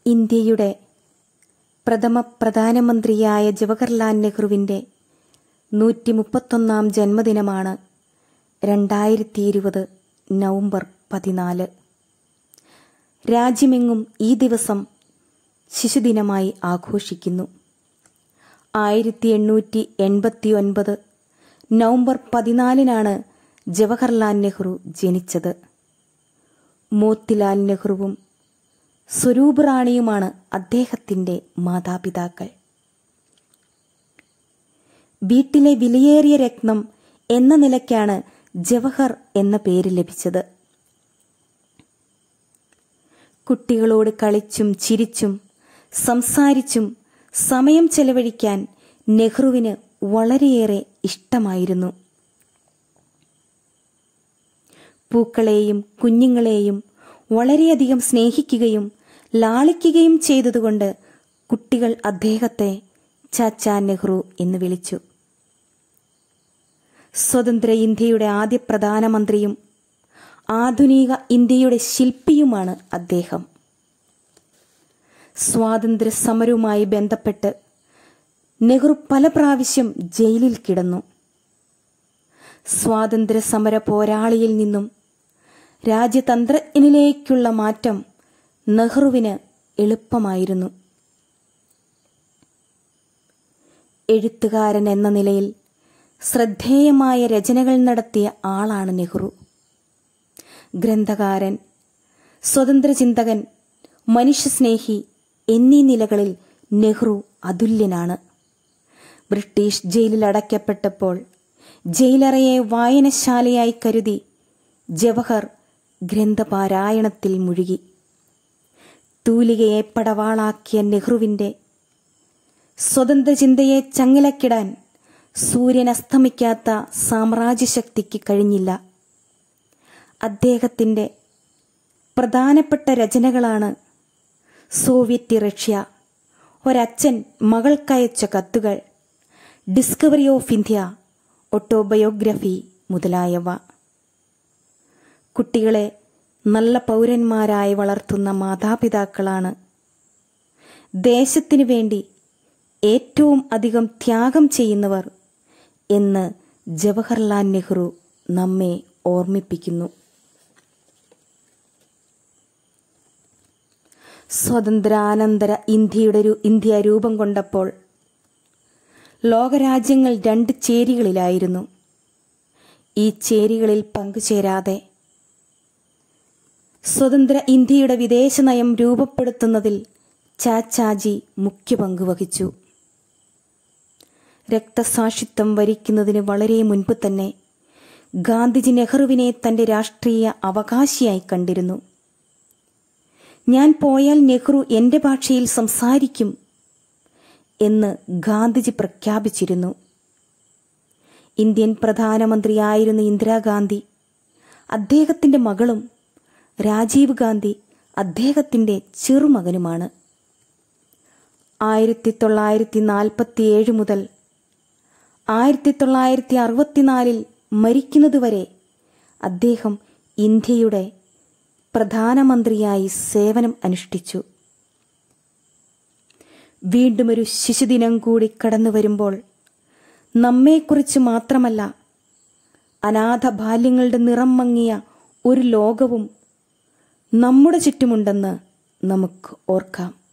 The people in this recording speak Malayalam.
ഇന്ത്യയുടെ പ്രഥമ പ്രധാനമന്ത്രിയായ ജവഹർലാൽ നെഹ്റുവിൻ്റെ നൂറ്റി മുപ്പത്തൊന്നാം ജന്മദിനമാണ് രണ്ടായിരത്തി ഇരുപത് നവംബർ പതിനാല് രാജ്യമെങ്ങും ഈ ദിവസം ശിശുദിനമായി ആഘോഷിക്കുന്നു ആയിരത്തി എണ്ണൂറ്റി എൺപത്തി ഒൻപത് നവംബർ പതിനാലിനാണ് ജവഹർലാൽ നെഹ്റു ജനിച്ചത് മോത്തിലാൽ നെഹ്റുവും സ്വരൂപ് റാണിയുമാണ് അദ്ദേഹത്തിന്റെ മാതാപിതാക്കൾ വീട്ടിലെ വിലയേറിയ രത്നം എന്ന നിലയ്ക്കാണ് ജവഹർ എന്ന പേര് ലഭിച്ചത് കുട്ടികളോട് കളിച്ചും ചിരിച്ചും സംസാരിച്ചും സമയം ചെലവഴിക്കാൻ നെഹ്റുവിന് വളരെയേറെ ഇഷ്ടമായിരുന്നു പൂക്കളെയും കുഞ്ഞുങ്ങളെയും വളരെയധികം സ്നേഹിക്കുകയും ലാളിക്കുകയും ചെയ്തതുകൊണ്ട് കുട്ടികൾ അദ്ദേഹത്തെ ചാച്ചാ നെഹ്റു എന്ന് വിളിച്ചു സ്വതന്ത്ര ഇന്ത്യയുടെ ആദ്യ പ്രധാനമന്ത്രിയും ആധുനിക ഇന്ത്യയുടെ ശില്പിയുമാണ് അദ്ദേഹം സ്വാതന്ത്ര്യ സമരവുമായി ബന്ധപ്പെട്ട് നെഹ്റു പല പ്രാവശ്യം ജയിലിൽ കിടന്നു സ്വാതന്ത്ര്യ സമര പോരാളിയിൽ നിന്നും രാജ്യതന്ത്രജ്ഞനിലേക്കുള്ള മാറ്റം നെഹ്റുവിന് എളുപ്പമായിരുന്നു എഴുത്തുകാരൻ എന്ന നിലയിൽ ശ്രദ്ധേയമായ രചനകൾ നടത്തിയ ആളാണ് നെഹ്റു ഗ്രന്ഥകാരൻ സ്വതന്ത്ര ചിന്തകൻ മനുഷ്യസ്നേഹി എന്നീ നിലകളിൽ നെഹ്റു അതുല്യനാണ് ബ്രിട്ടീഷ് ജയിലിൽ അടയ്ക്കപ്പെട്ടപ്പോൾ ജയിലറയെ വായനശാലയായി കരുതി ജവഹർ ഗ്രന്ഥപാരായണത്തിൽ മുഴുകി തൂലികയെ പടവാളാക്കിയ നെഹ്റുവിന്റെ സ്വതന്ത്ര ചിന്തയെ ചങ്ങലക്കിടാൻ സൂര്യൻ അസ്തമിക്കാത്ത സാമ്രാജ്യശക്തിക്ക് കഴിഞ്ഞില്ല അദ്ദേഹത്തിന്റെ പ്രധാനപ്പെട്ട രചനകളാണ് സോവിയറ്റ് റഷ്യ ഒരച്ഛൻ മകൾക്കയച്ച കത്തുകൾ ഡിസ്കവറി ഓഫ് ഇന്ത്യ ഓട്ടോബയോഗ്രഫി മുതലായവ കുട്ടികളെ നല്ല പൗരന്മാരായി വളർത്തുന്ന മാതാപിതാക്കളാണ് ദേശത്തിനു വേണ്ടി ഏറ്റവും അധികം ത്യാഗം ചെയ്യുന്നവർ എന്ന് ജവഹർലാൽ നെഹ്റു നമ്മെ ഓർമ്മിപ്പിക്കുന്നു സ്വതന്ത്രാനന്തര ഇന്ത്യയുടെ ഒരു ഇന്ത്യ രൂപം കൊണ്ടപ്പോൾ ലോകരാജ്യങ്ങൾ രണ്ട് ചേരികളിലായിരുന്നു ഈ ചേരികളിൽ പങ്കുചേരാതെ സ്വതന്ത്ര ഇന്ത്യയുടെ വിദേശ നയം രൂപപ്പെടുത്തുന്നതിൽ ചാച്ചാജി മുഖ്യ പങ്ക് വഹിച്ചു രക്തസാക്ഷിത്വം വരിക്കുന്നതിന് വളരെ മുൻപ് തന്നെ ഗാന്ധിജി നെഹ്റുവിനെ തന്റെ രാഷ്ട്രീയ അവകാശിയായി കണ്ടിരുന്നു ഞാൻ പോയാൽ നെഹ്റു എന്റെ ഭാഷയിൽ സംസാരിക്കും എന്ന് ഗാന്ധിജി പ്രഖ്യാപിച്ചിരുന്നു ഇന്ത്യൻ പ്രധാനമന്ത്രിയായിരുന്ന ഇന്ദിരാഗാന്ധി അദ്ദേഹത്തിന്റെ മകളും രാജീവ് ഗാന്ധി അദ്ദേഹത്തിന്റെ ചെറുമകനുമാണ് ആയിരത്തി തൊള്ളായിരത്തി നാൽപ്പത്തിയേഴ് മുതൽ ആയിരത്തി തൊള്ളായിരത്തി അറുപത്തിനാലിൽ മരിക്കുന്നതുവരെ അദ്ദേഹം ഇന്ത്യയുടെ പ്രധാനമന്ത്രിയായി സേവനം അനുഷ്ഠിച്ചു വീണ്ടും ഒരു ശിശുദിനം കൂടി കടന്നു വരുമ്പോൾ നമ്മെക്കുറിച്ച് മാത്രമല്ല അനാഥ ബാല്യങ്ങളുടെ നിറം മങ്ങിയ ഒരു ലോകവും നമ്മുടെ ചുറ്റുമുണ്ടെന്ന് നമുക്ക് ഓർക്കാം